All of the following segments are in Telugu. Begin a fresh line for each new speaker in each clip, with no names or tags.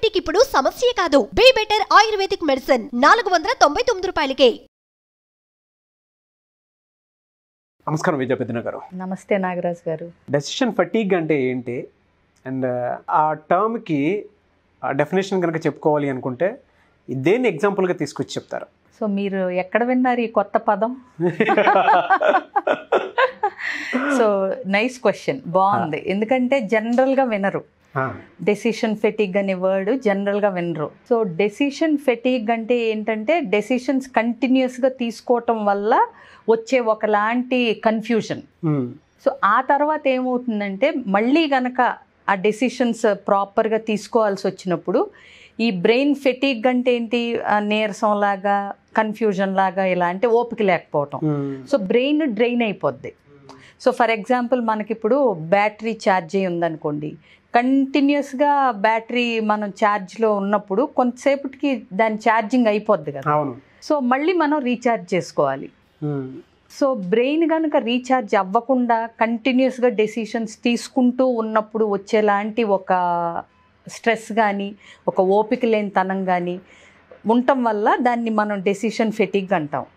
డయాబెటిక్ ఇప్పుడు సమస్య కాదు బీ బెటర్ ఆయుర్వేదిక్ మెడిసిన్ నాలుగు వందల తొంభై తొమ్మిది రూపాయలకే
నమస్కారం విజయపెద్దిన గారు
నమస్తే నాగరాజ్ గారు
డెసిషన్ ఫటీగ్ అంటే ఏంటి అండ్ ఆ టర్మ్కి డెఫినేషన్ కనుక చెప్పుకోవాలి అనుకుంటే దేన్ని ఎగ్జాంపుల్గా తీసుకొచ్చి చెప్తారు
సో మీరు ఎక్కడ విన్నారు ఈ కొత్త పదం సో నైస్ క్వశ్చన్ బాగుంది ఎందుకంటే జనరల్గా వినరు డెసిషన్ ఫెటిగ్ అనే వర్డ్ జనరల్గా వినరు సో డెసిషన్ ఫెటిగ్ అంటే ఏంటంటే డెసిషన్స్ కంటిన్యూస్గా తీసుకోవటం వల్ల వచ్చే ఒకలాంటి కన్ఫ్యూజన్ సో ఆ తర్వాత ఏమవుతుందంటే మళ్ళీ గనక ఆ డెసిషన్స్ ప్రాపర్గా తీసుకోవాల్సి వచ్చినప్పుడు ఈ బ్రెయిన్ ఫెటిగ్ అంటే ఏంటి ఆ నీరసం లాగా కన్ఫ్యూజన్ లాగా ఇలా అంటే ఓపిక లేకపోవటం సో బ్రెయిన్ డ్రైన్ అయిపోద్ది సో ఫర్ ఎగ్జాంపుల్ మనకిప్పుడు బ్యాటరీ ఛార్జ్ అయి ఉందనుకోండి కంటిన్యూస్గా బ్యాటరీ మనం ఛార్జ్లో ఉన్నప్పుడు కొంతసేపటికి దాని ఛార్జింగ్ అయిపోద్ది కదా
అవును
సో మళ్ళీ మనం రీఛార్జ్ చేసుకోవాలి సో బ్రెయిన్ కనుక రీఛార్జ్ అవ్వకుండా కంటిన్యూస్గా డెసిషన్స్ తీసుకుంటూ ఉన్నప్పుడు వచ్చేలాంటి ఒక స్ట్రెస్ కానీ ఒక ఓపిక లేని తనం కానీ ఉండటం వల్ల దాన్ని మనం డెసిషన్ ఫెటిగ్ అంటాం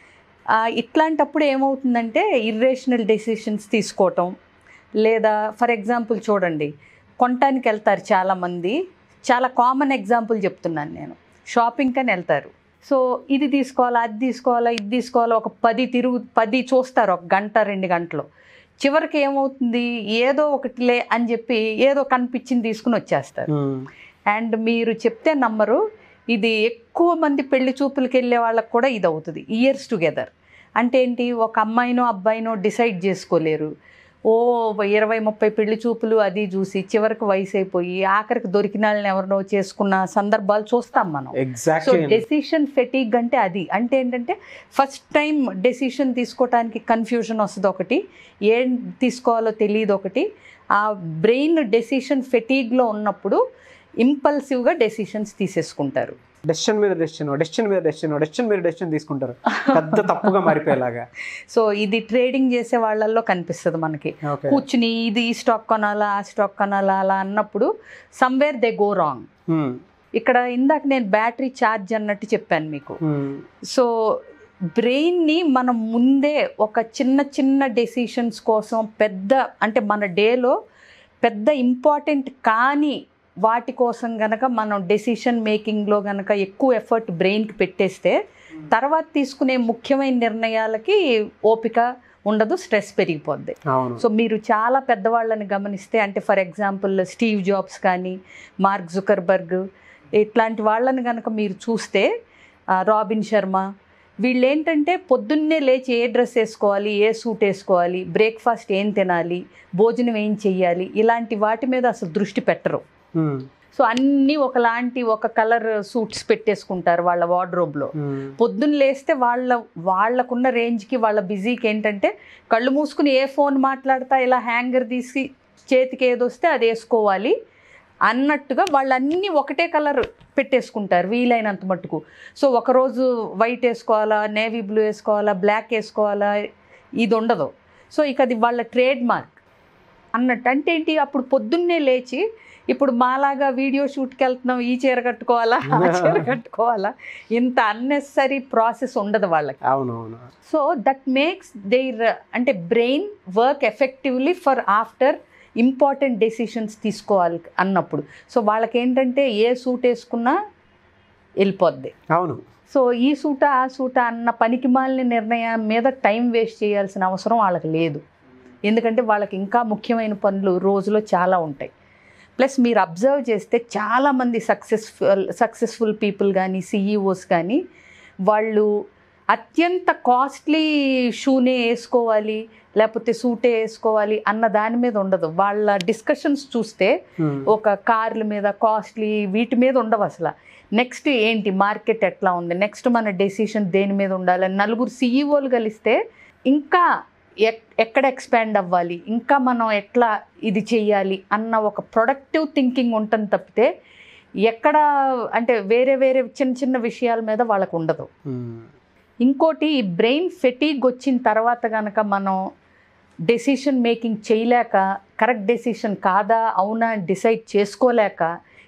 ఆ, ఇట్లాంటప్పుడు ఏమవుతుందంటే ఇర్రేషనల్ డెసిషన్స్ తీసుకోవటం లేదా ఫర్ ఎగ్జాంపుల్ చూడండి కొనటానికి వెళ్తారు చాలామంది చాలా కామన్ ఎగ్జాంపుల్ చెప్తున్నాను నేను షాపింగ్కి అని వెళ్తారు సో ఇది తీసుకోవాలా అది తీసుకోవాలా ఇది తీసుకోవాలా ఒక పది తిరుగు పది చూస్తారు ఒక గంట రెండు గంటలు చివరికి ఏమవుతుంది ఏదో ఒకటిలే అని చెప్పి ఏదో కనిపించింది తీసుకుని వచ్చేస్తారు అండ్ మీరు చెప్తే నమ్మరు ఇది ఎక్కువ మంది పెళ్లి చూపులకి వెళ్ళే వాళ్ళకి కూడా ఇది అవుతుంది ఇయర్స్ టుగెదర్ అంటే ఏంటి ఒక అమ్మాయినో అబ్బాయినో డిసైడ్ చేసుకోలేరు ఓ ఇరవై ముప్పై పెళ్లి చూపులు అది చూసి చివరికి వయసు అయిపోయి ఆఖరికి దొరికిన వాళ్ళని ఎవరినో చేసుకున్న సందర్భాలు చూస్తాం మనం సో
ఎగ్జాక్ట్లీ
డెసిషన్ ఫెటిగ్ అంటే అది అంటే ఏంటంటే ఫస్ట్ టైం డెసిషన్ తీసుకోవడానికి కన్ఫ్యూజన్ వస్తుంది ఒకటి ఏం తీసుకోవాలో తెలియదు ఒకటి ఆ బ్రెయిన్ డెసిషన్ ఫెటిగ్లో ఉన్నప్పుడు ఇంపల్సివ్గా డెసిషన్స్ తీసేసుకుంటారు
డెసిషన్ మీద డెసిషన్ డెసిషన్ మీద డెసిషన్ డెసిషన్ మీద డెసిషన్ తీసుకుంటారు పెద్ద తప్పుగా మారిపోయేలాగా
సో ఇది ట్రేడింగ్ చేసే వాళ్ళల్లో కనిపిస్తుంది మనకి
ఓకే
కూర్చుని ఇది ఈ స్టాక్ కొనాలా ఆ స్టాక్ కొనాలా అలా అన్నప్పుడు సమ్వేర్ దే గో రాంగ్ ఇక్కడ ఇందాక నేను బ్యాటరీ ఛార్జ్ అన్నట్టు చెప్పాను మీకు సో బ్రెయిన్ని మనం ముందే ఒక చిన్న చిన్న డెసిషన్స్ కోసం పెద్ద అంటే మన డేలో పెద్ద ఇంపార్టెంట్ కాని వాటి కోసం గనక మనం డెసిషన్ మేకింగ్లో గనక ఎక్కువ ఎఫర్ట్ బ్రెయిన్కి పెట్టేస్తే తర్వాత తీసుకునే ముఖ్యమైన నిర్ణయాలకి ఓపిక ఉండదు స్ట్రెస్ పెరిగిపోద్ది
అవును
సో మీరు చాలా పెద్దవాళ్ళని గమనిస్తే అంటే ఫర్ ఎగ్జాంపుల్ స్టీవ్ జాబ్స్ కానీ మార్క్ జుకర్బర్గ్ ఇట్లాంటి వాళ్ళని కనుక మీరు చూస్తే ఆ, రాబిన్ శర్మ వీళ్ళు ఏంటంటే పొద్దున్నే లేచి ఏ డ్రెస్ వేసుకోవాలి ఏ సూట్ వేసుకోవాలి బ్రేక్ఫాస్ట్ ఏం తినాలి భోజనం ఏం చెయ్యాలి ఇలాంటి వాటి మీద అసలు దృష్టి పెట్టరు
Hmm.
సో అన్నీ ఒకలాంటి ఒక కలర్ సూట్స్ పెట్టేసుకుంటారు వాళ్ళ వార్డ్రోబ్లో
Hmm.
పొద్దున్న లేస్తే వాళ్ళ వాళ్ళకున్న రేంజ్కి వాళ్ళ బిజీకి ఏంటంటే కళ్ళు మూసుకుని ఏ ఫోన్ మాట్లాడతా ఇలా హ్యాంగర్ తీసి చేతికి ఏదొస్తే అది వేసుకోవాలి అన్నట్టుగా వాళ్ళన్నీ ఒకటే కలర్ పెట్టేసుకుంటారు వీలైనంత మట్టుకు సో ఒకరోజు వైట్ వేసుకోవాలా నేవీ బ్లూ వేసుకోవాలా బ్లాక్ వేసుకోవాలా ఇది ఉండదు సో ఇక అది వాళ్ళ ట్రేడ్ మార్క్ అన్నట్టు అంటే ఏంటి అప్పుడు పొద్దున్నే లేచి ఇప్పుడు మాలాగా వీడియో షూట్కి వెళ్తున్నాం ఈ చీర కట్టుకోవాలా ఆ చీర కట్టుకోవాలా ఇంత అన్నెసరీ ప్రాసెస్ ఉండదు వాళ్ళకి
అవును అవును
సో దట్ మేక్స్ దేర్ అంటే brain work effectively for after important decisions తీసుకోవాలి అన్నప్పుడు సో వాళ్ళకి ఏంటంటే ఏ సూట్ వేసుకున్నా వెళ్ళిపోద్ది
అవును
సో ఈ సూట ఆ సూట అన్న పనికి మాలిన నిర్ణయం మీద టైం వేస్ట్ చేయాల్సిన అవసరం వాళ్ళకి లేదు ఎందుకంటే వాళ్ళకి ఇంకా ముఖ్యమైన పనులు రోజులో చాలా ఉంటాయి ప్లస్ మీరు అబ్జర్వ్ చేస్తే చాలామంది సక్సెస్ఫుల్ సక్సెస్ఫుల్ పీపుల్ కానీ సిఈఓస్ కానీ వాళ్ళు అత్యంత కాస్ట్లీ షూనే వేసుకోవాలి లేకపోతే సూటే వేసుకోవాలి అన్న దాని మీద ఉండదు వాళ్ళ డిస్కషన్స్ చూస్తే
Hmm.
ఒక కార్ల మీద కాస్ట్లీ వీటి మీద ఉండవు అసలు నెక్స్ట్ ఏంటి మార్కెట్ ఎట్లా ఉంది నెక్స్ట్ మన డెసిషన్ దేని మీద ఉండాలి నలుగురు సీఈఓలు కలిస్తే ఇంకా ఎక్- ఎక్కడ ఎక్స్పాండ్ అవ్వాలి ఇంకా మనం ఎట్లా ఇది చెయ్యాలి అన్న ఒక ప్రొడక్టివ్ థింకింగ్ ఉంటుంది తప్పితే ఎక్కడ అంటే వేరే వేరే చిన్న చిన్న విషయాల మీద వాళ్ళకు ఉండదు
Hmm.
ఇంకోటి ఈ బ్రెయిన్ ఫెటీగ్ వచ్చిన తర్వాత కనుక మనం డెసిషన్ మేకింగ్ చేయలేక కరెక్ట్ డెసిషన్ కాదా అవునా డిసైడ్ చేసుకోలేక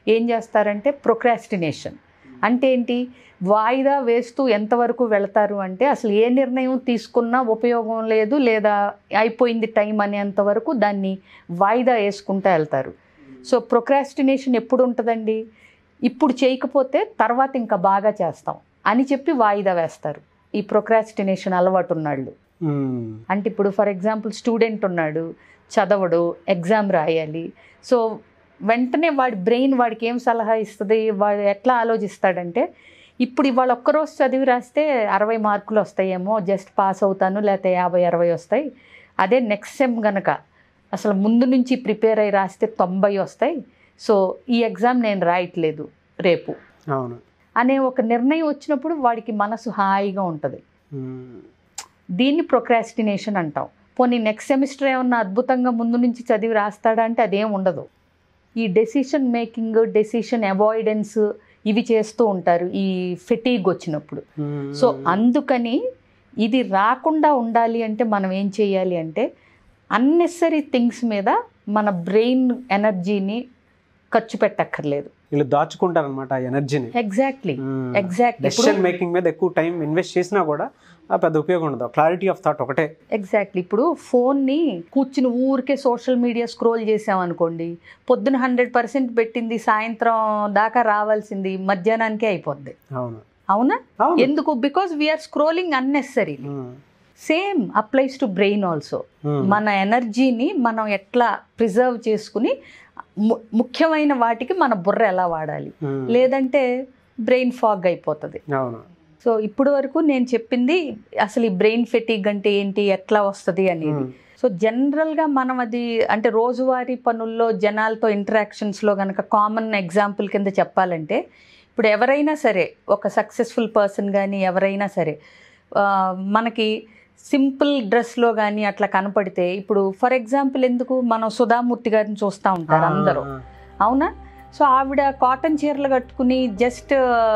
ఏం చేస్తారంటే ప్రొక్రాస్టినేషన్ అంటే ఏంటి వాయిదా వేస్తూ ఎంతవరకు వెళ్తారు అంటే అసలు ఏ నిర్ణయం తీసుకున్నా ఉపయోగం లేదు లేదా అయిపోయింది టైం అనేంత వరకు దాన్ని వాయిదా వేసుకుంటూ వెళ్తారు సో ప్రొక్రాస్టినేషన్ ఎప్పుడు ఉంటుందండి ఇప్పుడు చేయకపోతే తర్వాత ఇంకా బాగా చేస్తాం అని చెప్పి వాయిదా వేస్తారు ఈ ప్రొక్రాస్టినేషన్ అలవాటు ఉన్నాళ్ళు
మ్మ్.
అంటే ఇప్పుడు ఫర్ ఎగ్జాంపుల్ స్టూడెంట్ ఉన్నాడు చదవడు ఎగ్జామ్ రాయాలి సో వెంటనే వాడి బ్రెయిన్ వాడికి ఏం సలహా ఇస్తుంది వాడు ఎట్లా ఆలోచిస్తాడంటే ఇప్పుడు ఇవాళ ఒక్కరోజు చదివి రాస్తే అరవై మార్కులు వస్తాయేమో జస్ట్ పాస్ అవుతాను లేకపోతే యాభై అరవై వస్తాయి అదే నెక్స్ట్ సెమ్ గనక అసలు ముందు నుంచి ప్రిపేర్ అయి రాస్తే తొంభై వస్తాయి సో ఈ ఎగ్జామ్ నేను రాయట్లేదు రేపు
అవును
అనే ఒక నిర్ణయం వచ్చినప్పుడు వాడికి మనసు హాయిగా ఉంటుంది
మ్మ్.
దీన్ని ప్రొక్రాస్టినేషన్ అంటాం పోనీ నెక్స్ట్ సెమిస్టర్ ఏమన్నా అద్భుతంగా ముందు నుంచి చదివి రాస్తాడా అంటే అదేం ఉండదు ఈ డెసిషన్ మేకింగ్ డెసిషన్ అవాయిడెన్స్ ఇవి చేస్తూ ఉంటారు ఈ ఫెటీగ్ వచ్చినప్పుడు
మ్మ్.
సో అందుకని ఇది రాకుండా ఉండాలి అంటే మనం ఏం చేయాలి అంటే అన్నెసరీ థింగ్స్ మీద మన బ్రెయిన్ ఎనర్జీని ఖర్చు పెట్టక్కర్లేదు
వీళ్ళు దాచుకుంటారనమాట ఆ ఎనర్జీని
ఎగ్జాక్ట్లీ ఎగ్జాక్ట్లీ
డెసిషన్ మేకింగ్ మీద ఎక్కువ టైం ఇన్వెస్ట్ చేసినా కూడా ఆ పెద్ద ఉపయోగం ఉండదు క్లారిటీ ఆఫ్ థాట్ ఒకటే
ఎగ్జాక్ట్లీ ఇప్పుడు ఫోన్ని కూర్చుని ఊరికే సోషల్ మీడియా స్క్రోల్ చేసామనుకోండి పొద్దున హండ్రెడ్ పర్సెంట్ పెట్టింది సాయంత్రం దాకా రావాల్సింది మధ్యాహ్నానికే అయిపోద్ది
అవును
అవునా
అవును
ఎందుకు because we're scrolling unnecessary
hmm.
Same applies to brain also
hmm.
మన ఎనర్జీని మనం ఎట్లా ప్రిజర్వ్ చేసుకుని ము- ముఖ్యమైన వాటికి మన బుర్ర ఎలా వాడాలి
మ్మ్.
లేదంటే బ్రెయిన్ ఫాగ్ అయిపోతుంది
అవును
సో ఇప్పుడు వరకు నేను చెప్పింది అసలు ఈ బ్రెయిన్ ఫెటిగ్ అంటే ఏంటి ఎట్లా వస్తుంది అనేది
మ్మ్.
సో జనరల్గా మనం అది అంటే రోజువారీ పనుల్లో జనాలతో ఇంటరాక్షన్స్లో కనుక కామన్ ఎగ్జాంపుల్ కింద చెప్పాలంటే ఇప్పుడు ఎవరైనా సరే ఒక సక్సెస్ఫుల్ పర్సన్ కానీ ఎవరైనా సరే ఆ, మనకి సింపుల్ డ్రెస్లో కానీ అట్లా కనపడితే ఇప్పుడు ఫర్ ఎగ్జాంపుల్ ఎందుకు మనం సుధామూర్తి గారిని చూస్తూ ఉంటారు అందరూ
ఆ,
అవునా సో ఆవిడ కాటన్ చీరలు కట్టుకుని జస్ట్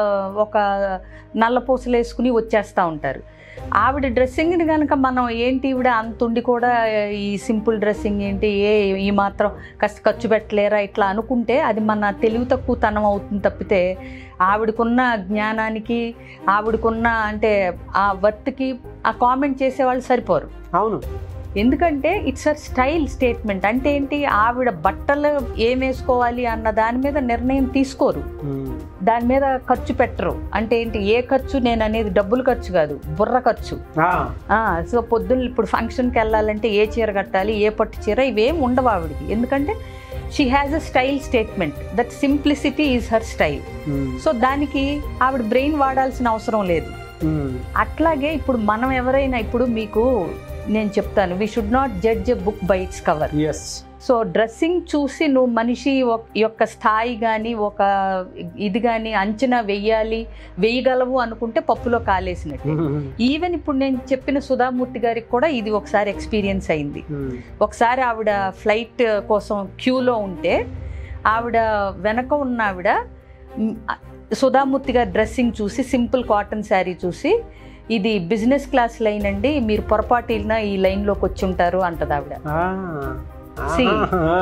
ఒక నల్ల పూసలు వేసుకుని వచ్చేస్తూ ఉంటారు ఆవిడ డ్రెస్సింగ్ని కనుక మనం ఏంటి ఈవిడ అంత ఉండి కూడా ఈ సింపుల్ డ్రెస్సింగ్ ఏంటి ఏ ఈ మాత్రం కాస్త ఖర్చు పెట్టలేరా ఇట్లా అనుకుంటే అది మన తెలివి తక్కువతనం అవుతుంది తప్పితే ఆవిడకున్న జ్ఞానానికి ఆవిడకున్న అంటే ఆ వర్త్కి ఆ కామెంట్ చేసేవాళ్ళు సరిపోరు
అవును
ఎందుకంటే ఇట్స్ అ స్టైల్ స్టేట్మెంట్ అంటే ఏంటి ఆవిడ బట్టలు ఏం వేసుకోవాలి అన్న దాని మీద నిర్ణయం తీసుకోరు
మ్మ్.
దాని మీద ఖర్చు పెట్టరు అంటే ఏంటి ఏ ఖర్చు నేను అనేది డబ్బులు ఖర్చు కాదు బుర్ర ఖర్చు
ఆ,
సో పొద్దున్న ఇప్పుడు ఫంక్షన్కి వెళ్ళాలంటే ఏ చీర కట్టాలి ఏ పట్టు చీర ఇవేం ఉండవు ఆవిడకి ఎందుకంటే she has a style statement that simplicity is her style
hmm.
So దానికి ఆవిడ బ్రెయిన్ వాడాల్సిన అవసరం లేదు
మ్మ్.
అట్లాగే ఇప్పుడు మనం ఎవరైనా ఇప్పుడు మీకు నేను చెప్తాను we should not judge a book by its cover
yes
so dressing చూసి నువ్వు మనిషి ఒక- యొక్క స్థాయి కానీ ఒక ఇది కానీ అంచనా వెయ్యాలి వేయగలవు అనుకుంటే పప్పులో కాలేసినట్టు
మ్మ్.
ఈవెన్ ఇప్పుడు నేను చెప్పిన సుధామూర్తి గారికి కూడా ఇది ఒకసారి ఎక్స్పీరియన్స్ అయింది
మ్మ్.
ఒకసారి ఆవిడ ఫ్లైట్ కోసం క్యూలో ఉంటే ఆవిడ వెనక ఉన్న ఆవిడ మ్, సుధామూర్తి గారి డ్రెస్సింగ్ చూసి సింపుల్ కాటన్ శారీ చూసి ఇది బిజినెస్ క్లాస్ లైన్ అండి మీరు పొరపాటు వెళ్ళినా ఈ లైన్లోకి వచ్చి ఉంటారు అంటది ఆవిడ
ఆ,
See.
ఆహా.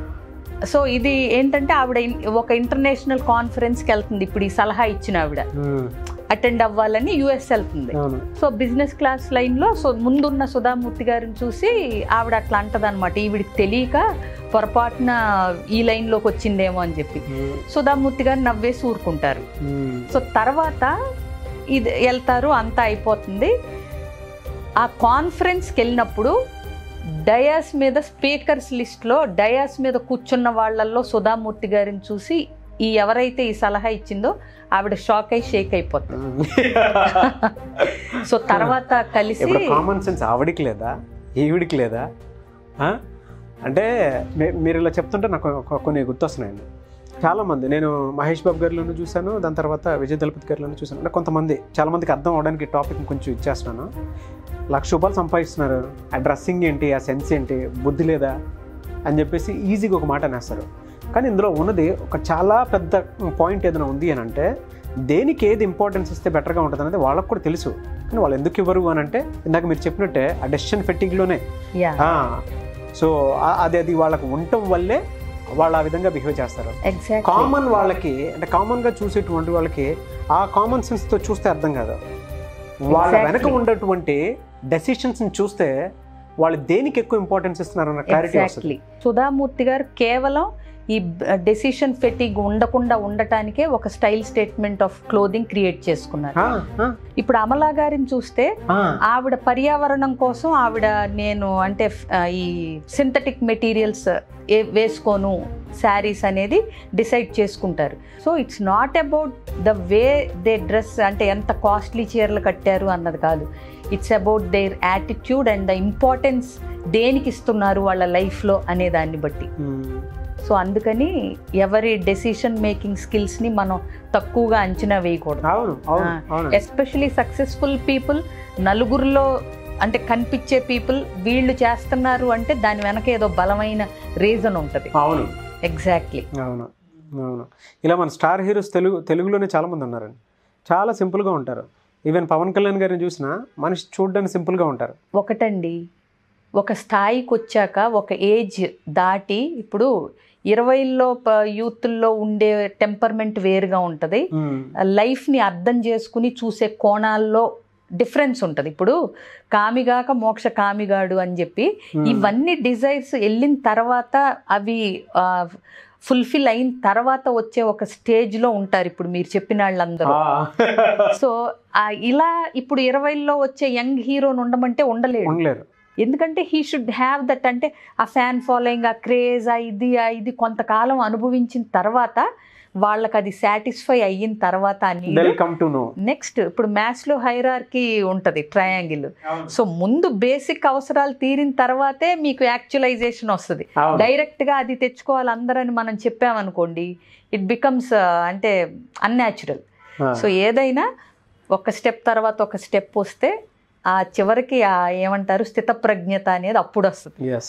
సో ఇది ఏంటంటే ఆవిడ ఇన్- ఒక ఇంటర్నేషనల్ కాన్ఫరెన్స్కి వెళ్తుంది ఇప్పుడు ఈ సలహా ఇచ్చిన ఆవిడ
మ్మ్.
అటెండ్ అవ్వాలని యుఎస్ వెళ్తుంది
అవును
సో బిజినెస్ క్లాస్ లైన్లో సో ముందున్న సుధామూర్తి గారిని చూసి ఆవిడ అట్లా అంటదన్నమాట ఈవిడికి తెలియక పొరపాటున ఈ లైన్లోకి వచ్చిందేమో అని చెప్పి
మ్మ్.
సుధామూర్తి గారు నవ్వేసి ఊరుకుంటారు
మ్మ్.
సో తర్వాత ఇది వెళ్తారు అంతా అయిపోతుంది ఆ కాన్ఫరెన్స్కి వెళ్ళినప్పుడు డయాస్ మీద స్పీకర్స్ లిస్ట్లో డయాస్ మీద కూర్చున్న వాళ్ళల్లో సుధామూర్తి గారిని చూసి ఈ ఎవరైతే ఈ సలహా ఇచ్చిందో ఆవిడ షాక్ అయి షేక్ అయిపోతుంది సో తర్వాత కలిసి
ఇప్పుడు కామన్ సెన్స్ ఆవిడికి లేదా ఈవిడికి లేదా ఆ? అంటే మీ- మీరు ఇలా చెప్తుంటే నాకు కొ- కొన్ని గుర్తొస్తున్నాయండి చాలామంది నేను మహేష్ బాబు గారిలోనూ చూశాను దాని తర్వాత విజయ్ దళపతి గారిలోనూ చూశాను అంటే కొంతమంది చాలామందికి అర్థం అవడానికి టాపిక్ కొంచెం ఇచ్చేస్తున్నాను లక్ష రూపాయలు సంపాదిస్తున్నారు ఆ డ్రెస్సింగ్ ఏంటి ఆ సెన్స్ ఏంటి బుద్ధి లేదా అని చెప్పేసి ఈజీగా ఒక మాట అనేస్తారు కానీ ఇందులో ఉన్నది ఒక చాలా పెద్ద పాయింట్ ఏదైనా ఉంది అని అంటే దేనికి ఏది ఇంపార్టెన్స్ ఇస్తే బెటర్గా ఉంటుంది అనేది వాళ్ళకు కూడా తెలుసు కానీ వాళ్ళు ఎందుకు ఇవ్వరు అని అంటే ఇందాక మీరు చెప్పినట్టే ఆ డెసిషన్ ఫెట్టింగ్లోనే
యా
సో అది అది వాళ్ళకు ఉండటం వల్లే వాళ్ళు ఆ విధంగా బిహేవ్ చేస్తారు
ఎగ్జాక్ట్
కామన్ వాళ్ళకి అంటే కామన్గా చూసేటువంటి వాళ్ళకి ఆ కామన్ సెన్స్తో చూస్తే అర్థం కాదు వాళ్ళ
Exactly.
వెనక ఉన్నటువంటి డెసిషన్స్ని చూస్తే వాళ్ళు దేనికి ఎక్కువ ఇంపార్టెన్స్ ఇస్తున్నారన్న క్లారిటీ వస్తుంది
ఎగ్జాక్ట్లీ సుధామూర్తి గారు కేవలం ఈ డెసిషన్ ఫెటిగ్ ఉండకుండా ఉండటానికే ఒక style statement of clothing create చేసుకున్నారు
ఆ, ఆ,
ఇప్పుడు అమలా గారిని చూస్తే
ఆ,
ఆవిడ పర్యావరణం కోసం ఆవిడ నేను అంటే ఆ, ఈ సింథటిక్ మెటీరియల్స్ ఏ వేసుకోను శారీస్ అనేది డిసైడ్ చేసుకుంటారు so it's not about the way they dress అంటే ఎంత కాస్ట్లీ చీరలు కట్టారు అన్నది కాదు it's about their attitude and the importance దేనికి ఇస్తున్నారు వాళ్ళ లైఫ్లో అనే దాన్ని బట్టి
ఉమ్,
సో అందుకని ఎవరి డెసిషన్ మేకింగ్ స్కిల్స్ని మనం తక్కువగా అంచనా వేయకూడదు
అవును అవును అవును
ఎస్పెషలీ సక్సెస్ఫుల్ పీపుల్ నలుగురిలో అంటే కనిపించే పీపుల్ వీళ్ళు చేస్తున్నారు అంటే దాని వెనక ఏదో బలమైన రీజన్ ఉంటుంది
అవును
ఎగ్జాక్ట్లీ
అవును అవును ఇలా మన స్టార్ హీరోస్ తెలుగు తెలుగులోనే చాలా మంది ఉన్నారండి చాలా సింపుల్గా ఉంటారు ఈవెన్ పవన్ కళ్యాణ్ గారిని చూసినా మనిషి చూడడానికి సింపుల్గా ఉంటారు
ఒకటండి ఒక స్థాయికి వచ్చాక ఒక ఏజ్ దాటి ఇప్పుడు ఇరవైల్లో యూత్లో ఉండే టెంపర్మెంట్ వేరుగా ఉంటుంది
ఉమ్,
లైఫ్ని అర్థం చేసుకుని చూసే కోణాల్లో డిఫరెన్స్ ఉంటుంది ఇప్పుడు కామిగాక మోక్ష కామిగాడు అని చెప్పి
ఉమ్,
ఇవన్నీ డిజైర్స్ వెళ్ళిన తర్వాత అవి ఫుల్ఫిల్ అయిన తర్వాత వచ్చే ఒక స్టేజ్లో ఉంటారు ఇప్పుడు మీరు చెప్పిన వాళ్ళందరూ
ఆ,
సో ఆ, ఇలా ఇప్పుడు ఇరవైల్లో వచ్చే యంగ్ హీరోని ఉండమంటే ఉండలేడు
ఉండలేరు
ఎందుకంటే హీ షుడ్ హ్యావ్ దట్ అంటే ఆ ఫ్యాన్ ఫాలోయింగ్ ఆ క్రేజ్ ఆ ఇది ఆ ఇది కొంతకాలం అనుభవించిన తర్వాత వాళ్ళకి అది సాటిస్ఫై అయిన తర్వాత అని
they'll come to know
next ఇప్పుడు మ్యాథ్స్లో హైరార్కీ ఉంటుంది ట్రయాంగిల్ సో ముందు బేసిక్ అవసరాలు తీరిన తర్వాతే మీకు యాక్చువలైజేషన్ వస్తుంది
అవును.
డైరెక్ట్గా అది తెచ్చుకోవాలి అందరని మనం చెప్పామనుకోండి ఇట్ బికమ్స్ అంటే అన్యాచురల్ సో ఏదైనా ఒక స్టెప్ తర్వాత ఒక స్టెప్ వస్తే ఆ చివరికి ఆ ఏమంటారు స్థితప్రజ్ఞత అనేది అప్పుడు వస్తుంది
ఎస్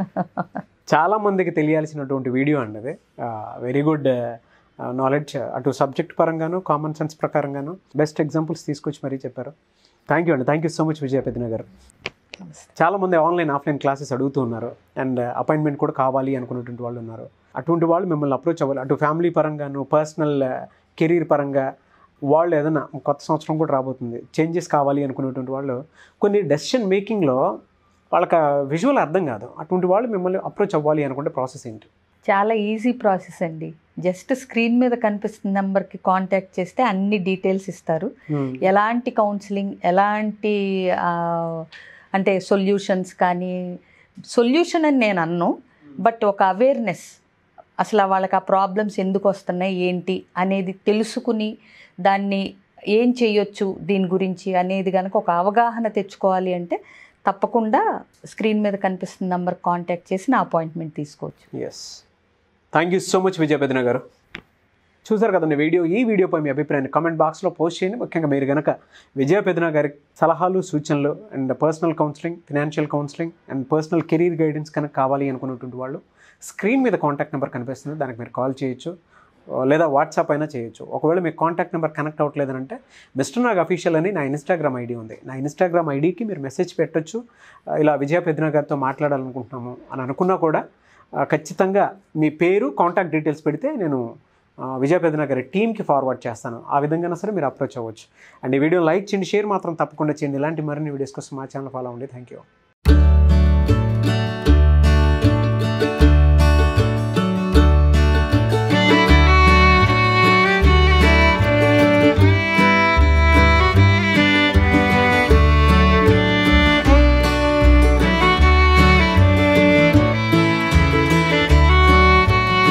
చాలా మందికి తెలియాల్సినటువంటి వీడియో అండి అది వెరీ గుడ్ నాలెడ్జ్ అటు సబ్జెక్ట్ పరంగాను కామన్ సెన్స్ ప్రకారంగాను బెస్ట్ ఎగ్జాంపుల్స్ తీసుకొచ్చి మరీ చెప్పారు థ్యాంక్ యూ అండి thank you so much Vijaya Peddana garu చాలా మంది ఆన్లైన్ ఆఫ్లైన్ క్లాసెస్ అడుగుతూ ఉన్నారు అండ్ అపాయింట్మెంట్ కూడా కావాలి అనుకున్నటువంటి వాళ్ళు ఉన్నారు అటువంటి వాళ్ళు మిమ్మల్ని అప్రోచ్ అవ్వాలి అటు ఫ్యామిలీ పరంగాను పర్సనల్ కెరీర్ పరంగా వాళ్ళు ఏదైనా కొత్త సంవత్సరం కూడా రాబోతుంది చేంజెస్ కావాలి అనుకునేటువంటి వాళ్ళు కొన్ని డెసిషన్ మేకింగ్లో వాళ్ళకి విజువల్ అర్థం కాదు అటువంటి వాళ్ళు మిమ్మల్ని అప్రోచ్ అవ్వాలి అనుకుంటే ప్రాసెస్ ఏంటి
చాలా ఈజీ ప్రాసెస్ అండి జస్ట్ స్క్రీన్ మీద కనిపిస్తున్న నెంబర్కి కాంటాక్ట్ చేస్తే అన్ని డీటెయిల్స్ ఇస్తారు ఎలాంటి కౌన్సిలింగ్ ఎలాంటి ఆ, అంటే సొల్యూషన్స్ కానీ సొల్యూషన్ అని నేను అన్ను బట్ ఒక అవేర్నెస్ అసలు వాళ్ళకి ఆ ప్రాబ్లమ్స్ ఎందుకు వస్తున్నాయి ఏంటి అనేది తెలుసుకుని దాన్ని ఏం చేయొచ్చు దీని గురించి అనేది కనుక ఒక అవగాహన తెచ్చుకోవాలి అంటే తప్పకుండా స్క్రీన్ మీద కనిపిస్తున్న నెంబర్ కాంటాక్ట్ చేసి నా అపాయింట్మెంట్ తీసుకోవచ్చు
yes thank you so much Vijaya Peddana garu చూసారు కదండి వీడియో ఈ వీడియోపై మీ అభిప్రాయాన్ని కామెంట్ బాక్స్లో పోస్ట్ చేయండి ముఖ్యంగా మీరు కనుక విజయ పెద్దన గారి సలహాలు సూచనలు and personal counselling financial counselling and personal career guidance కనుక కావాలి అనుకున్నటువంటి వాళ్ళు స్క్రీన్ మీద కాంటాక్ట్ నెంబర్ కనిపిస్తుంది దానికి మీరు కాల్ చేయొచ్చు లేదా వాట్సాప్ అయినా చేయొచ్చు ఒకవేళ మీకు కాంటాక్ట్ నెంబర్ కనెక్ట్ అవ్వట్లేదనంటే మిస్టర్ నాగ్ అఫీషియల్ అని నా ఇన్స్టాగ్రామ్ ఐడి ఉంది నా ఇన్స్టాగ్రామ్ ఐడికి మీరు మెసేజ్ పెట్టొచ్చు ఇలా విజయ పెద్దన గారితో మాట్లాడాలనుకుంటున్నాము అని అనుకున్నా కూడా ఆ, ఖచ్చితంగా మీ పేరు కాంటాక్ట్ డీటెయిల్స్ పెడితే నేను ఆ, విజయ పెద్దన గారి టీమ్కి ఫార్వర్డ్ చేస్తాను ఆ విధంగా సరే మీరు అప్రోచ్ అవ్వచ్చు అండ్ ఈ వీడియో లైక్ చేయండి షేర్ మాత్రం తప్పకుండా చేయండి ఇలాంటి మరిన్ని వీడియోస్ కోసం మా ఛానల్ ఫాలో అవ్వండి థ్యాంక్ యూ